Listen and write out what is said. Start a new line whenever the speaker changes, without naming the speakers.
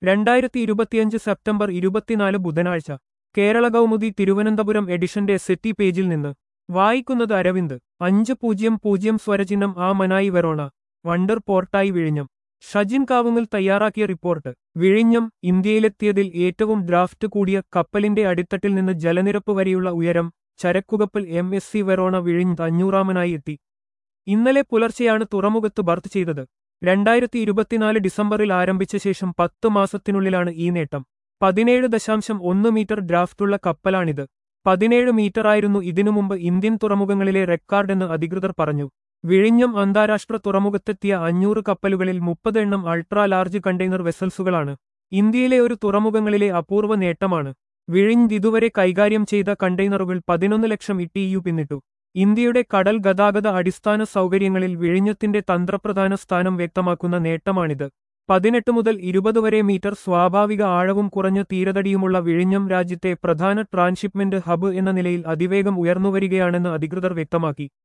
രണ്ടായിരത്തി ഇരുപത്തിയഞ്ച് സെപ്റ്റംബർ ഇരുപത്തിനാല് ബുധനാഴ്ച കേരള കൗമുദി തിരുവനന്തപുരം എഡിഷന്റെ സെറ്റി പേജിൽ നിന്ന് വായിക്കുന്നത് അരവിന്ദ് അഞ്ച് പൂജ്യം പൂജ്യം സ്വരചിഹ്നം ആ മനായി വെറോണ വണ്ടർ പോർട്ടായി വിഴിഞ്ഞം ഷജിൻ കാവുങ്ങൽ തയ്യാറാക്കിയ റിപ്പോർട്ട് വിഴിഞ്ഞം ഇന്ത്യയിലെത്തിയതിൽ ഏറ്റവും ഡ്രാഫ്റ്റ് കൂടിയ കപ്പലിന്റെ അടിത്തട്ടിൽ നിന്ന് ജലനിരപ്പ് വരെയുള്ള ഉയരം ചരക്കുകപ്പൽ എം എസ് സി വെറോണ വിഴിഞ്ഞ് അഞ്ഞൂറാമനായി എത്തി ഇന്നലെ പുലർച്ചെയാണ് തുറമുഖത്ത് ബർത്ത് ചെയ്തത് രണ്ടായിരത്തി ഇരുപത്തിനാല് ഡിസംബറിൽ ആരംഭിച്ച ശേഷം പത്ത് മാസത്തിനുള്ളിലാണ് ഈ നേട്ടം പതിനേഴ് ദശാംശം ഒന്ന് മീറ്റർ ഡ്രാഫ്റ്റുള്ള കപ്പലാണിത് പതിനേഴ് മീറ്ററായിരുന്നു ഇതിനു മുമ്പ് ഇന്ത്യൻ തുറമുഖങ്ങളിലെ റെക്കോർഡെന്ന് അധികൃതർ പറഞ്ഞു വിഴിഞ്ഞം അന്താരാഷ്ട്ര തുറമുഖത്തെത്തിയ അഞ്ഞൂറ് കപ്പലുകളിൽ മുപ്പത് എണ്ണം അൾട്രാ ലാർജ് കണ്ടെയ്നർ വെസൽസുകളാണ് ഇന്ത്യയിലെ ഒരു തുറമുഖങ്ങളിലെ അപൂർവ നേട്ടമാണ് വിഴിഞ്ഞ് ഇതുവരെ കൈകാര്യം ചെയ്ത കണ്ടെയ്നറുകൾ പതിനൊന്ന് ലക്ഷം ഇട്ടിയു പിന്നിട്ടു ഇന്ത്യയുടെ കടൽ ഗതാഗത അടിസ്ഥാന സൗകര്യങ്ങളിൽ വിഴിഞ്ഞത്തിന്റെ തന്ത്രപ്രധാന സ്ഥാനം വ്യക്തമാക്കുന്ന നേട്ടമാണിത് പതിനെട്ട് മുതൽ ഇരുപത് വരെ മീറ്റർ സ്വാഭാവിക ആഴവും കുറഞ്ഞ തീരതടിയുമുള്ള വിഴിഞ്ഞം രാജ്യത്തെ പ്രധാന ട്രാൻഷിപ്മെന്റ് ഹബ്ബ് എന്ന നിലയിൽ അതിവേഗം ഉയർന്നുവരികയാണെന്ന് അധികൃതർ വ്യക്തമാക്കി